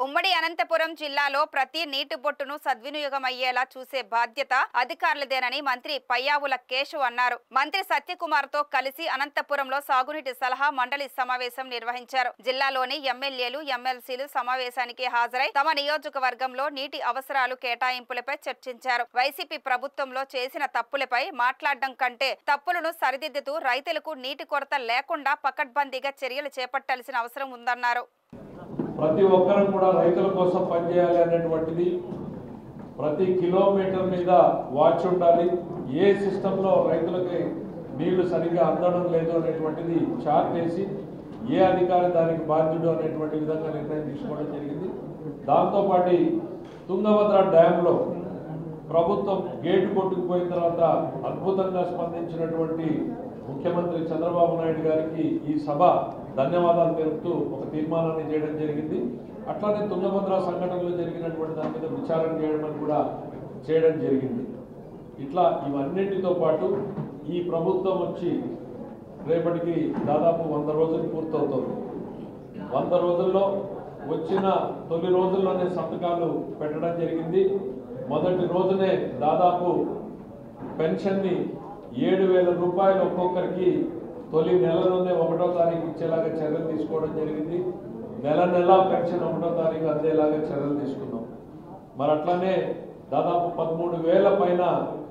ఉమ్మడి అనంతపురం జిల్లాలో ప్రతి నీటి బొట్టును సద్వినియోగమయ్యేలా చూసే బాధ్యత అధికారులదేనని మంత్రి పయ్యావుల కేశవ్ అన్నారు మంత్రి సత్యకుమార్ తో కలిసి అనంతపురంలో సాగునీటి సలహా మండలి సమావేశం నిర్వహించారు జిల్లాలోని ఎమ్మెల్యేలు ఎమ్మెల్సీలు సమావేశానికి హాజరై తమ నియోజకవర్గంలో నీటి అవసరాలు కేటాయింపులపై చర్చించారు వైసీపీ ప్రభుత్వంలో చేసిన తప్పులపై మాట్లాడడం కంటే తప్పులను సరిదిద్దుతూ రైతులకు నీటి కొరత లేకుండా పకడ్బందీగా చర్యలు చేపట్టాల్సిన అవసరం ఉందన్నారు ప్రతి ఒక్కరం కూడా రైతుల కోసం పనిచేయాలి అనేటువంటిది ప్రతి కిలోమీటర్ మీద వాచ్ ఉండాలి ఏ సిస్టంలో రైతులకి నీళ్లు సరిగ్గా అందడం లేదు అనేటువంటిది చార్ట్ వేసి ఏ అధికారి దానికి బాధ్యుడు అనేటువంటి విధంగా నిర్ణయం తీసుకోవడం జరిగింది దాంతోపాటు తుంగభద్ర డ్యాంలో ప్రభుత్వం గేటు కొట్టుకుపోయిన తర్వాత అద్భుతంగా స్పందించినటువంటి ముఖ్యమంత్రి చంద్రబాబు నాయుడు గారికి ఈ సభ ధన్యవాదాలు తెలుపుతూ ఒక తీర్మానాన్ని చేయడం జరిగింది అట్లానే తుంగభద్ర సంఘటనలో జరిగినటువంటి దాని మీద విచారణ చేయడం కూడా చేయడం జరిగింది ఇట్లా ఇవన్నింటితో పాటు ఈ ప్రభుత్వం వచ్చి రేపటికి దాదాపు వంద రోజులు పూర్తవుతుంది వంద రోజుల్లో వచ్చిన తొలి రోజుల్లోనే సంతకాలు పెట్టడం జరిగింది మొదటి రోజునే దాదాపు పెన్షన్ని ఏడు వేల రూపాయలు ఒక్కొక్కరికి తొలి నెలలోనే ఒకటో తారీఖు ఇచ్చేలాగా చర్యలు తీసుకోవడం జరిగింది నెల నెల పెన్షన్ ఒకటో తారీఖు అందేలాగా చర్యలు తీసుకున్నాం మరి అట్లానే దాదాపు పదమూడు వేల పైన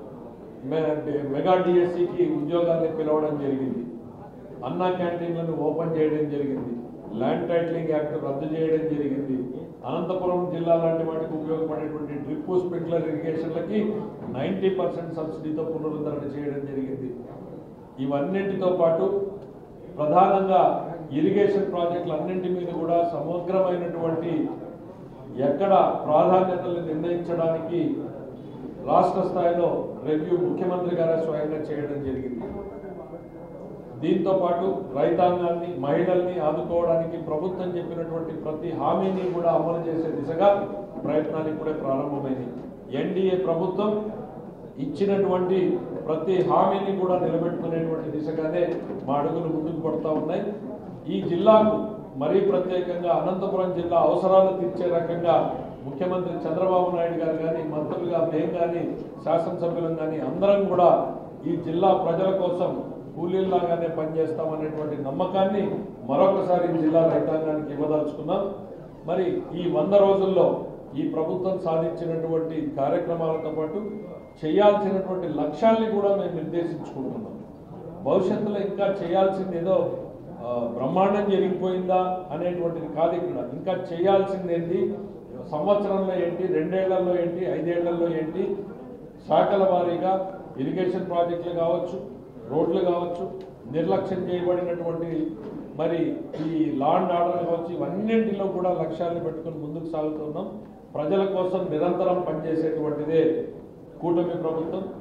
మె- మెగా డిఎస్సికి ఉద్యోగాల్ని పిలవడం జరిగింది అన్నా క్యాంటీన్లను ఓపెన్ చేయడం జరిగింది ల్యాండ్ టైటిలింగ్ యాక్ట్ రద్దు చేయడం జరిగింది అనంతపురం జిల్లా లాంటి వాటికి ఉపయోగపడేటువంటి డ్రిప్ స్ప్రింక్లర్ ఇరిగేషన్లకి నైంటీ పర్సెంట్ సబ్సిడీతో పునరుద్ధరణ చేయడం జరిగింది ఇవన్నింటితో పాటు ప్రధానంగా ఇరిగేషన్ ప్రాజెక్టులు అన్నింటి మీద కూడా సమగ్రమైనటువంటి ఎక్కడ ప్రాధాన్యతలు నిర్ణయించడానికి రాష్ట్ర స్థాయిలో రివ్యూ ముఖ్యమంత్రి గారే స్వయంగా చేయడం జరిగింది దీంతో పాటు రైతాంగాన్ని మహిళల్ని ఆదుకోవడానికి ప్రభుత్వం చెప్పినటువంటి ప్రతి హామీని కూడా అమలు చేసే దిశగా ప్రయత్నాలు ఇప్పుడే ప్రారంభమైంది ఎన్డీఏ ప్రభుత్వం ఇచ్చినటువంటి ప్రతి హామీని కూడా నిలబెట్టుకునేటువంటి దిశగానే మా అడుగులు ముందుకు పడుతూ ఉన్నాయి ఈ జిల్లాకు మరీ ప్రత్యేకంగా అనంతపురం జిల్లా అవసరాలు తీర్చే రకంగా ముఖ్యమంత్రి చంద్రబాబు నాయుడు గారు కానీ మంత్రులుగా మేము కానీ శాసనసభ్యులం కానీ అందరం కూడా ఈ జిల్లా ప్రజల కోసం కూలీల్లాగానే పనిచేస్తామనేటువంటి నమ్మకాన్ని మరొకసారి ఈ జిల్లా రైతాంగానికి ఇవ్వదలుచుకున్నాం మరి ఈ వంద రోజుల్లో ఈ ప్రభుత్వం సాధించినటువంటి కార్యక్రమాలతో పాటు చేయాల్సినటువంటి లక్ష్యాల్ని కూడా మేము నిర్దేశించుకుంటున్నాం భవిష్యత్తులో ఇంకా చేయాల్సింది ఏదో ఆ, బ్రహ్మాండం జరిగిపోయిందా అనేటువంటిది కాదు ఇక్కడ ఇంకా చేయాల్సింది ఏంటి సంవత్సరంలో ఏంటి రెండేళ్లలో ఏంటి ఐదేళ్లలో ఏంటి శాఖల వారీగా ఇరిగేషన్ ప్రాజెక్టులు కావచ్చు రోడ్లు కావచ్చు నిర్లక్ష్యం చేయబడినటువంటి మరి ఈ లా అండ్ ఆర్డర్ కావచ్చు ఇవన్నింటిలో కూడా లక్ష్యాలను పెట్టుకొని ముందుకు సాగుతున్నాం ప్రజల కోసం నిరంతరం పనిచేసేటువంటిదే కూటమి ప్రభుత్వం